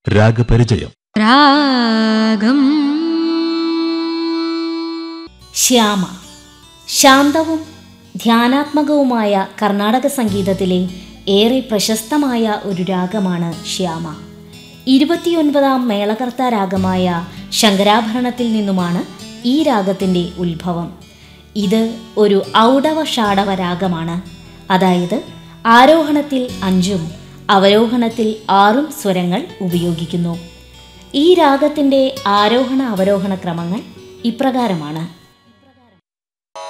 രാഗപരിചയം രാഗം ശ്യാമ ശാന്തവും ധ്യാനാത്മകവുമായ കർണാടക സംഗീതത്തിലെ ഏറെ പ്രശസ്തമായ ഒരു രാഗമാണ് ശ്യാമ ഇരുപത്തിയൊൻപതാം മേളകർത്ത രാഗമായ ശങ്കരാഭരണത്തിൽ നിന്നുമാണ് ഈ രാഗത്തിൻ്റെ ഉത്ഭവം ഇത് ഒരു ഔഡവ ഷാഡവ രാഗമാണ് അതായത് ആരോഹണത്തിൽ അഞ്ചും അവരോഹണത്തിൽ ആറും സ്വരങ്ങൾ ഉപയോഗിക്കുന്നു ഈ രാഗത്തിൻ്റെ ആരോഹണ അവരോഹണ ക്രമങ്ങൾ ഇപ്രകാരമാണ്